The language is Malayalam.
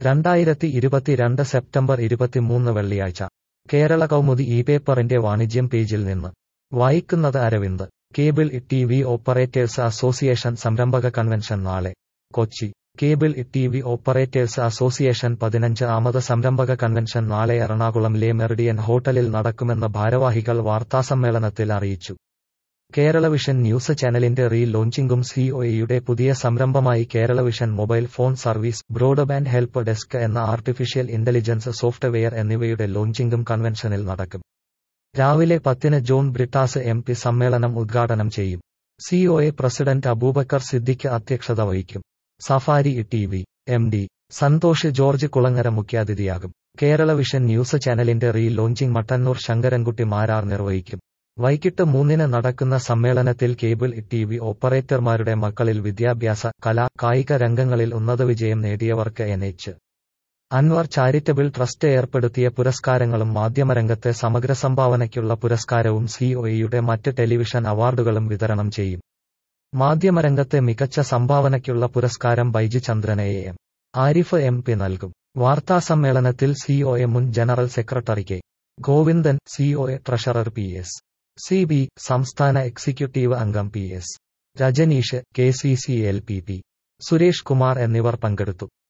രണ്ടായിരത്തി ഇരുപത്തിരണ്ട് സെപ്റ്റംബർ ഇരുപത്തിമൂന്ന് വെള്ളിയാഴ്ച കേരള കൗമുദി ഈ പേപ്പറിന്റെ വാണിജ്യം പേജിൽ നിന്ന് വായിക്കുന്നത് Aravind cable T V operators association സംരംഭക കൺവെൻഷൻ നാളെ Kochi cable T V operators association പതിനഞ്ച് ആമത് സംരംഭക കൺവെൻഷൻ നാളെ എറണാകുളം ലെ മെറിഡിയൻ ഹോട്ടലിൽ നടക്കുമെന്ന് ഭാരവാഹികൾ വാർത്താസമ്മേളനത്തിൽ അറിയിച്ചു കേരളവിഷൻ ന്യൂസ് ചാനലിന്റെ റീ ലോഞ്ചിംഗും സിഒഎയുടെ പുതിയ സംരംഭമായി Keralavision mobile phone service broadband help desk എന്ന ആർട്ടിഫിഷ്യൽ ഇന്റലിജൻസ് സോഫ്റ്റ്വെയർ എന്നിവയുടെ ലോഞ്ചിംഗും കൺവെൻഷനിൽ നടക്കും രാവിലെ പത്തിന് ജോൺ ബ്രിട്ടാസ് എം പി സമ്മേളനം ഉദ്ഘാടനം ചെയ്യും സിഒഎ പ്രസിഡന്റ് അബൂബക്കർ സിദ്ദിഖ് അധ്യക്ഷത വഹിക്കും Safari T V M D Santhosh George Kulangara മുഖ്യാതിഥിയാകും കേരളവിഷൻ ന്യൂസ് ചാനലിന്റെ റീ ലോഞ്ചിംഗ് മട്ടന്നൂർ ശങ്കരൻകുട്ടി മാരാർ നിർവഹിക്കും വൈകിട്ട് മൂന്നിന് നടക്കുന്ന സമ്മേളനത്തിൽ കേബിൾ ടി വി ഓപ്പറേറ്റർമാരുടെ മക്കളിൽ വിദ്യാഭ്യാസ കലാ കായിക രംഗങ്ങളിൽ ഉന്നത വിജയം നേടിയവർക്ക് N H Anwar charitable trust ഏർപ്പെടുത്തിയ പുരസ്കാരങ്ങളും മാധ്യമരംഗത്തെ സമഗ്ര സംഭാവനയ്ക്കുള്ള പുരസ്കാരവും സിഒഇയുടെ മറ്റ് ടെലിവിഷൻ അവാർഡുകളും വിതരണം ചെയ്യും മാധ്യമരംഗത്തെ മികച്ച സംഭാവനയ്ക്കുള്ള പുരസ്കാരം ബൈജു ചന്ദ്രനെ എം ആരിഫ് എം പി നൽകും വാർത്താസമ്മേളനത്തിൽ സിഒഎ മുൻ general secretary K Govindan COA treasurer P S C B സംസ്ഥാന എക്സിക്യൂട്ടീവ് അംഗം P S Rajaneesh K C C L P P Suresh Kumar എന്നിവർ പങ്കെടുത്തു